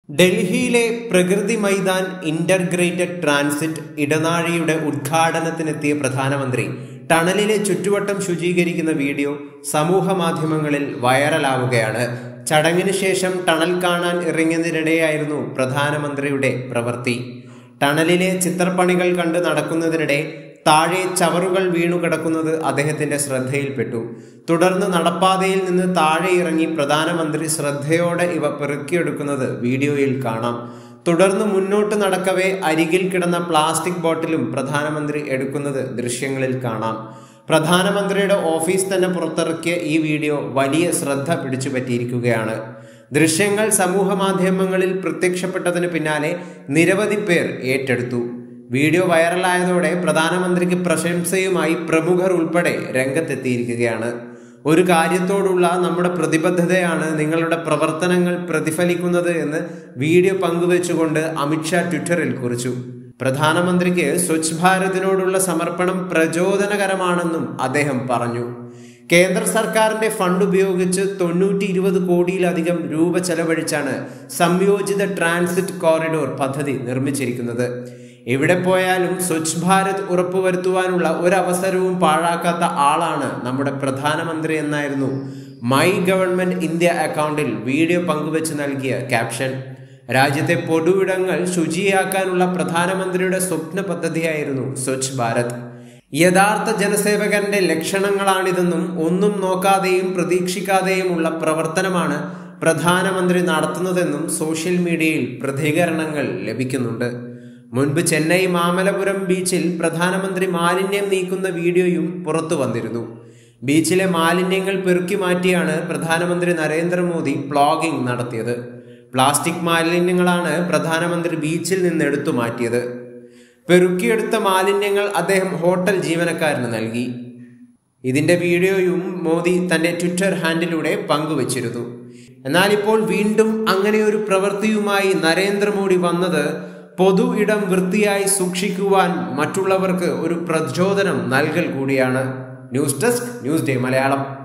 ഡൽഹിയിലെ പ്രകൃതി Maidan integrated transit ഇടനാഴിയുടെ ഉദ്ഘാടനത്തിനെത്തിയ പ്രധാനമന്ത്രി ടണലിലെ ചുറ്റുവട്ടം ശുചീകരിക്കുന്ന വീഡിയോ സമൂഹ മാധ്യമങ്ങളിൽ വൈറലാവുകയാണ് ചടങ്ങിന് ശേഷം ടണൽ കാണാൻ ഇറങ്ങിയതിനിടെയായിരുന്നു പ്രധാനമന്ത്രിയുടെ പ്രവൃത്തി ടണലിലെ ചിത്രപ്പണികൾ കണ്ട് നടക്കുന്നതിനിടെ താഴെ ചവറുകൾ വീണു കിടക്കുന്നത് അദ്ദേഹത്തിന്റെ ശ്രദ്ധയിൽപ്പെട്ടു തുടർന്ന് നടപ്പാതയിൽ നിന്ന് താഴെ ഇറങ്ങി പ്രധാനമന്ത്രി ശ്രദ്ധയോടെ ഇവ പെറുക്കിയെടുക്കുന്നത് വീഡിയോയിൽ കാണാം തുടർന്ന് മുന്നോട്ട് നടക്കവേ അരികിൽ കിടന്ന പ്ലാസ്റ്റിക് ബോട്ടിലും പ്രധാനമന്ത്രി എടുക്കുന്നത് ദൃശ്യങ്ങളിൽ കാണാം പ്രധാനമന്ത്രിയുടെ ഓഫീസ് തന്നെ പുറത്തിറക്കിയ ഈ വീഡിയോ വലിയ ശ്രദ്ധ പിടിച്ചുപറ്റിയിരിക്കുകയാണ് ദൃശ്യങ്ങൾ സമൂഹ മാധ്യമങ്ങളിൽ പ്രത്യക്ഷപ്പെട്ടതിന് പിന്നാലെ നിരവധി പേർ ഏറ്റെടുത്തു വീഡിയോ വൈറലായതോടെ പ്രധാനമന്ത്രിക്ക് പ്രശംസയുമായി പ്രമുഖർ ഉൾപ്പെടെ രംഗത്തെത്തിയിരിക്കുകയാണ് ഒരു കാര്യത്തോടുള്ള നമ്മുടെ പ്രതിബദ്ധതയാണ് നിങ്ങളുടെ പ്രവർത്തനങ്ങൾ പ്രതിഫലിക്കുന്നത് എന്ന് വീഡിയോ പങ്കുവെച്ചുകൊണ്ട് അമിത്ഷാ ട്വിറ്ററിൽ കുറിച്ചു പ്രധാനമന്ത്രിക്ക് സ്വച്ഛ് ഭാരതിനോടുള്ള സമർപ്പണം പ്രചോദനകരമാണെന്നും അദ്ദേഹം പറഞ്ഞു കേന്ദ്ര സർക്കാരിന്റെ ഫണ്ട് ഉപയോഗിച്ച് തൊണ്ണൂറ്റി ഇരുപത് കോടിയിലധികം രൂപ ചെലവഴിച്ചാണ് സംയോജിത ട്രാൻസിറ്റ് കോറിഡോർ പദ്ധതി നിർമ്മിച്ചിരിക്കുന്നത് എവിടെ പോയാലും സ്വച്ഛ് ഭാരത് ഉറപ്പുവരുത്തുവാനുള്ള ഒരവസരവും പാഴാക്കാത്ത ആളാണ് നമ്മുടെ പ്രധാനമന്ത്രി എന്നായിരുന്നു മൈ ഗവൺമെന്റ് ഇന്ത്യ അക്കൗണ്ടിൽ വീഡിയോ പങ്കുവച്ച് നൽകിയ ക്യാപ്ഷൻ രാജ്യത്തെ പൊതുവിടങ്ങൾ ശുചിയാക്കാനുള്ള പ്രധാനമന്ത്രിയുടെ സ്വപ്ന പദ്ധതിയായിരുന്നു സ്വച്ഛ് ഭാരത് യഥാർത്ഥ ജനസേവകന്റെ ലക്ഷണങ്ങളാണിതെന്നും ഒന്നും നോക്കാതെയും പ്രതീക്ഷിക്കാതെയുമുള്ള പ്രവർത്തനമാണ് പ്രധാനമന്ത്രി നടത്തുന്നതെന്നും സോഷ്യൽ മീഡിയയിൽ പ്രതികരണങ്ങൾ ലഭിക്കുന്നുണ്ട് മുൻപ് ചെന്നൈ മാമലപുരം ബീച്ചിൽ പ്രധാനമന്ത്രി മാലിന്യം നീക്കുന്ന വീഡിയോയും പുറത്തു വന്നിരുന്നു ബീച്ചിലെ മാലിന്യങ്ങൾ പെറുക്കി മാറ്റിയാണ് പ്രധാനമന്ത്രി നരേന്ദ്രമോദി പ്ലോഗിംഗ് നടത്തിയത് പ്ലാസ്റ്റിക് മാലിന്യങ്ങളാണ് പ്രധാനമന്ത്രി ബീച്ചിൽ നിന്ന് എടുത്തു മാറ്റിയത് പെറുക്കിയെടുത്ത മാലിന്യങ്ങൾ അദ്ദേഹം ഹോട്ടൽ ജീവനക്കാരന് നൽകി ഇതിന്റെ വീഡിയോയും മോദി തന്റെ ട്വിറ്റർ ഹാൻഡിലൂടെ പങ്കുവച്ചിരുന്നു എന്നാൽ ഇപ്പോൾ വീണ്ടും അങ്ങനെ ഒരു പ്രവൃത്തിയുമായി നരേന്ദ്രമോദി വന്നത് പൊതു ഇടം വൃത്തിയായി സൂക്ഷിക്കുവാൻ മറ്റുള്ളവർക്ക് ഒരു പ്രചോദനം നൽകൽ കൂടിയാണ് news desk news day Malayalam